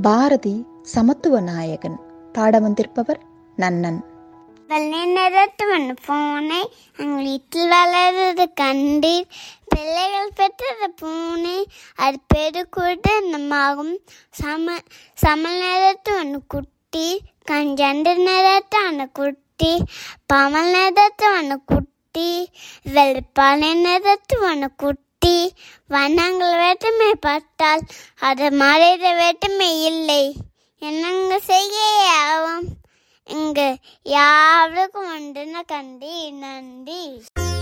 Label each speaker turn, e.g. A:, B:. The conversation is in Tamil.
A: பாரதி சமத்துவ நாயகன் பாட வந்திருப்பவர் நன்னன்
B: வெள்ளை நிறத்துவன் பூனை எங்கள் வீட்டில் வளர்றது கண்டீர் பிள்ளைகள் பெற்றது பூனை அது பெருக்கூட்டமாகும் சம சமல் நிறத்துவன் குட்டி கஞ்சண்டு நிறத்தான குட்டி பமல் நிறத்துவன குட்டி வெள்ளிப்பாலை நிறத்துவன குட்டி வண்ணங்கள் வேற்றுமை பார்த்தால் அது மறைத வேற்றுமை இல்லை என்னங்க செய்ய ஆகும் இங்கு யாருக்கும் உண்டுன கண்டி நன்றி